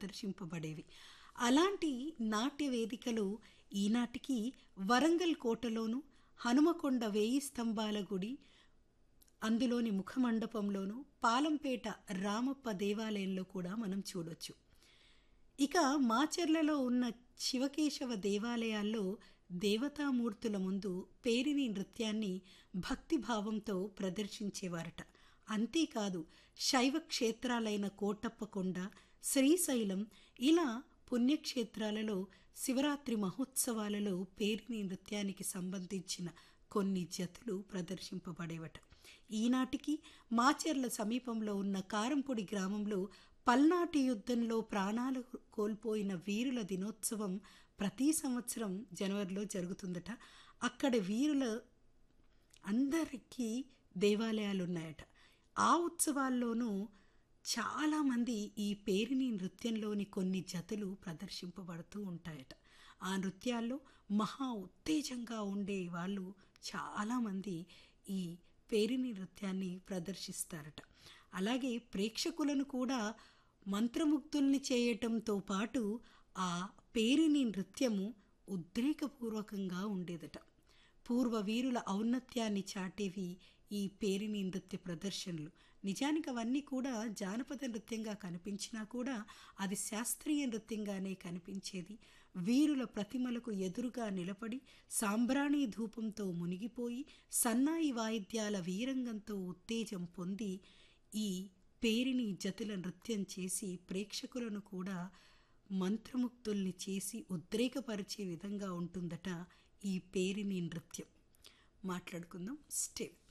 ప్రదర్శింపబడేవి అలాంటి నాట్య వేదికలు ఈనాటికి వరంగల్ కోటలోను హనుమకొండ వేయి స్తంభాల గుడి అందులోని ముఖమండపంలోను పాలంపేట రామప్ప దేవాలయంలో కూడా మనం చూడొచ్చు ఇక మాచర్లలో ఉన్న శివకేశవ దేవాలయాల్లో దేవతామూర్తుల ముందు పేరిని నృత్యాన్ని భక్తిభావంతో ప్రదర్శించేవారట అంతేకాదు శైవ క్షేత్రాలైన కోటప్పకొండ శ్రీశైలం ఇలా పుణ్యక్షేత్రాలలో శివరాత్రి మహోత్సవాలలో పేరిని నృత్యానికి సంబంధించిన కొన్ని జతులు ప్రదర్శింపబడేవట ఈనాటికి మాచర్ల సమీపంలో ఉన్న కారంపొడి గ్రామంలో పల్నాటి యుద్ధంలో ప్రాణాలు కోల్పోయిన వీరుల దినోత్సవం ప్రతి సంవత్సరం జనవరిలో జరుగుతుందట అక్కడ వీరుల అందరికీ దేవాలయాలు ఉన్నాయట ఆ ఉత్సవాల్లోనూ చాలామంది ఈ పేరిని నృత్యంలోని కొన్ని జతులు ప్రదర్శింపబడుతూ ఉంటాయట ఆ నృత్యాల్లో మహా ఉత్తేజంగా ఉండే వాళ్ళు చాలామంది ఈ పేరిని నృత్యాన్ని ప్రదర్శిస్తారట అలాగే ప్రేక్షకులను కూడా మంత్రముగ్ధుల్ని చేయటంతో పాటు ఆ పేరిని నృత్యము ఉద్రేకపూర్వకంగా ఉండేదట పూర్వ వీరుల ఔన్నత్యాన్ని చాటేవి ఈ పేరిని నృత్య ప్రదర్శనలు నిజానికి అవన్నీ కూడా జానపద నృత్యంగా కనిపించినా కూడా అది శాస్త్రీయ నృత్యంగానే కనిపించేది వీరుల ప్రతిమలకు ఎదురుగా నిలబడి సాంబ్రాణి ధూపంతో మునిగిపోయి సన్నాయి వాయిద్యాల వీరంగంతో ఉత్తేజం పొంది ఈ పేరిని జతుల నృత్యం చేసి ప్రేక్షకులను కూడా మంత్రముక్తుల్ని చేసి ఉద్రేకపరిచే విధంగా ఉంటుందట ఈ పేరిని నృత్యం మాట్లాడుకుందాం స్టెప్